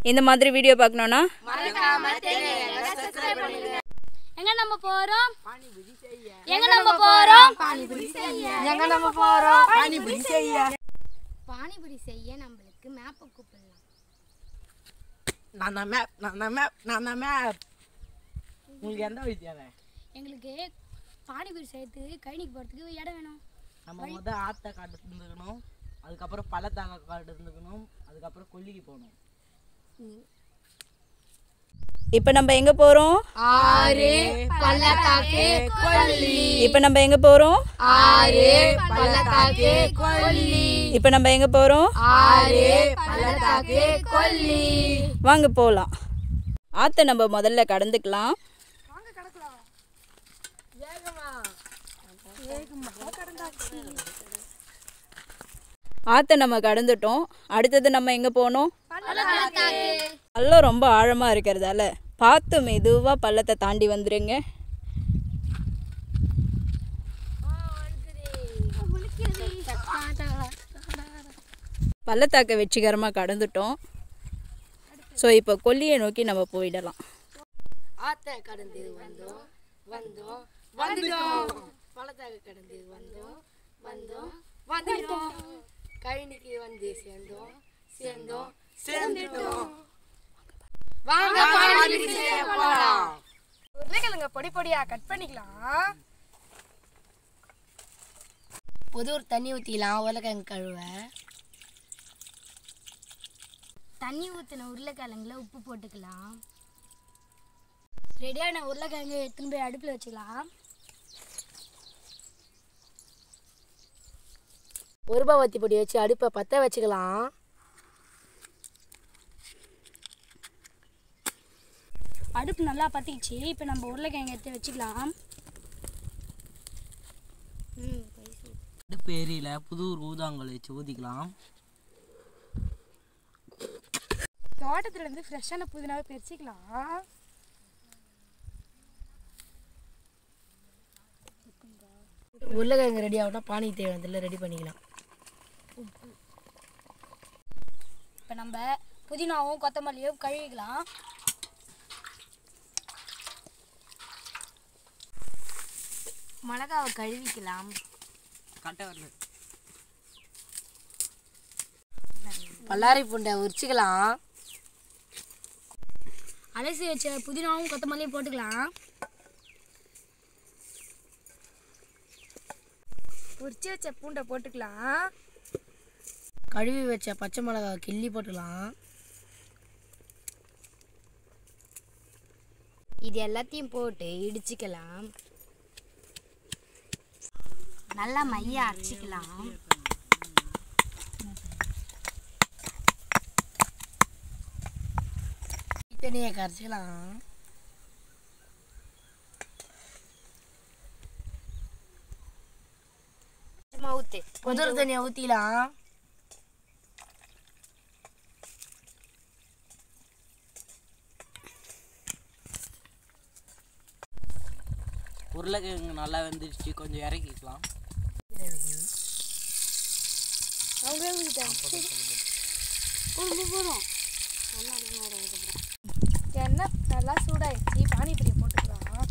இந்த மாதிரி வீடியோ பார்க்கணுன்னா எங்க நம்ம போறோம் எங்க நம்ம போறோம் எங்க நம்ம போறோம் பானிபுரி செய்ய நம்மளுக்கு மேப்பை கூப்பிடலாம் நான் தான் மேப் நான் தான் மேப் நான் தான் மேப் உங்களுக்கு எந்த வழி தேவை எங்களுக்கு பானிபுரி செய்யறதுக்கு கைனிக்கு போறதுக்கு இடம் வேணும் நம்ம முத ஆத்த காட்டு இருந்துக்கணும் அதுக்கப்புறம் பள்ளத்தாக்க காட்டு இருந்துக்கணும் அதுக்கப்புறம் கொல்லிக்கு போகணும் இப்போ நம்ம எங்கே போகிறோம் ஆறு பள்ளத்தாக்கு கொல்லி இப்போ நம்ம எங்கே போகிறோம் ஆறு பள்ளத்தாக்கு கொல்லி இப்போ நம்ம எங்கே போகிறோம் ஆறு பள்ளத்தாக்கு கொல்லி வாங்க போகலாம் ஆற்றை நம்ம முதல்ல கடந்துக்கலாம் ஆற்றை நம்ம கடந்துட்டோம் அடுத்தது நம்ம எங்கே போகணும் பள்ளம் ரொம்ப ஆழமாக இருக்கிறதால பார்த்து மெதுவாக பள்ளத்தை தாண்டி வந்துடுங்க பள்ளத்தாக்கை வெற்றிகரமாக கடந்துட்டோம் ஸோ இப்போ கொல்லியை நோக்கி நம்ம போயிடலாம் ஆத்த கடந்து வந்தோம் வந்தோம் வந்துட்டோம் பள்ளத்தாக்க கடந்து வந்தோம் வந்தோம் வந்துட்டோம் கழனிக்கு வந்து சேர்ந்தோம் சேர்ந்தோம் சேர்ந்துட்டோம் வாங்க பானிபூரி செய்ய போலாம் உருளைக்கிழங்க பொடி பொடியா கட் பண்ணிக்கலாம் புது ஒரு தண்ணி ஊற்றிக்கலாம் உருளைக்கிழங்கு கழுவ தண்ணி ஊற்றின உருளைக்கிழங்குல உப்பு போட்டுக்கலாம் ரெடியான உருளைக்கிழங்கு எடுத்துன்னு போய் அடுப்பில் வச்சுக்கலாம் ஒரு பாவத்தி பொடி வச்சு அடுப்பை பற்ற வச்சுக்கலாம் அடுப்பு நல்லா பற்றிக்கிச்சு இப்போ நம்ம உருளைக்கிழங்கு எடுத்து வச்சுக்கலாம் அடுப்பு எரியில புது ஒரு ஊதாங்கல் வச்சு ஊதிக்கலாம் தோட்டத்துல இருந்து ஃப்ரெஷ்ஷான புதினாவை பறிச்சுக்கலாம் உருளைக்கிழங்கு ரெடி ஆகட்டும் பானி தேவையானதில் ரெடி பண்ணிக்கலாம் இப்போ நம்ம புதினாவும் கொத்தமல்லியும் கழுவிக்கலாம் மிளகாவை கழுவிக்கலாம் கட்ட வரல பல்லாரி பூண்டை உரிச்சிக்கலாம் அலசி வச்ச புதினாவும் கொத்தமல்லியும் போட்டுக்கலாம் உரிச்சு வச்ச பூண்டை போட்டுக்கலாம் கழுவி வச்ச பச்சை மிளகா கிள்ளி போட்டுக்கலாம் இது எல்லாத்தையும் போட்டு இடிச்சுக்கலாம் நல்லா மைய அரைச்சிக்கலாம் தண்ணியை கரைச்சிக்கலாம் சும்மா ஊத்து கொதிர தண்ணியை ஊற்றிக்கலாம் உருளைக்கிழங்கு நல்லா வெந்துருச்சு கொஞ்சம் இறக்கிக்கலாம் எண்ணெய் நல்லா சூடாயிடுச்சு பானிபூரி போட்டுக்கலாம்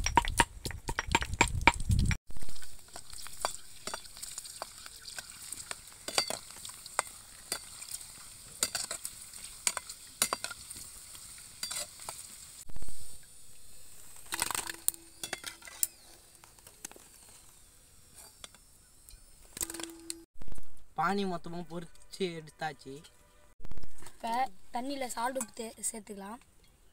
பானி மொத்தமாக பொரிச்சு எடுத்தாச்சு இப்போ தண்ணியில் சால்ட் உப்பு தே- சேர்த்துக்கலாம்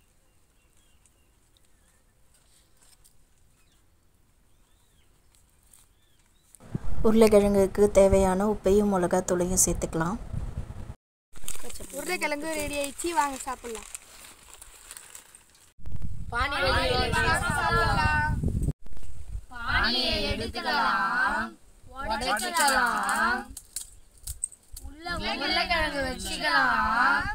உருளைக்கிழங்குக்கு தேவையான உப்பையும் மிளகாத்தூளையும் சேர்த்துக்கலாம் உருளைக்கிழங்கு ரெடி ஆயிடுச்சு வாங்க சாப்பிடலாம் உருளைக்கிழங்கு வச்சுக்கலாம்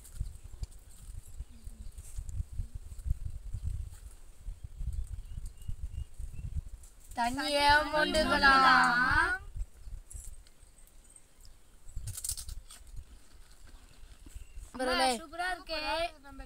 தண்ணியை மொண்டுக்கலாம் சூப்பரா இருக்கு நம்ம